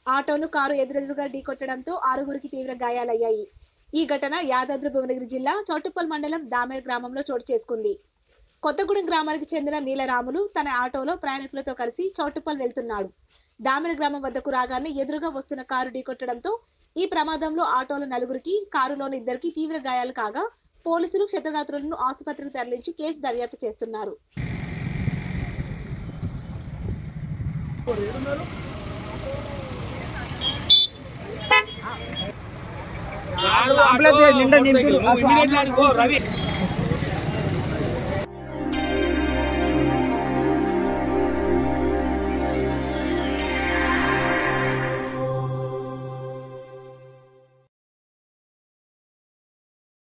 ఆటోను కారు ఎదురెదురుగా ఢీకొట్టడంతో ఆరుగురికి తీవ్ర గాయాలయ్యాయి ఈ ఘటన యాదాద్రి భువనగిరి జిల్లా చౌటుప్పల్ మండలం దామెర్ గ్రామంలో చోటు చేసుకుంది కొత్తగూడెం గ్రామానికి చెందిన నీలరాములు తన ఆటోలో ప్రయాణికులతో కలిసి చౌటుప్పల్ వెళ్తున్నాడు దామెర్ గ్రామం వద్దకు రాగానే ఎదురుగా వస్తున్న కారు ఢీకొట్టడంతో ఈ ప్రమాదంలో ఆటోలో నలుగురికి కారులోని ఇద్దరికి తీవ్ర గాయాలు కాగా పోలీసులు క్షతగాత్రులను ఆసుపత్రికి తరలించి కేసు దర్యాప్తు చేస్తున్నారు అంబులెన్స్ నిండా నింపులు. ఇమీడియట్లీ రవి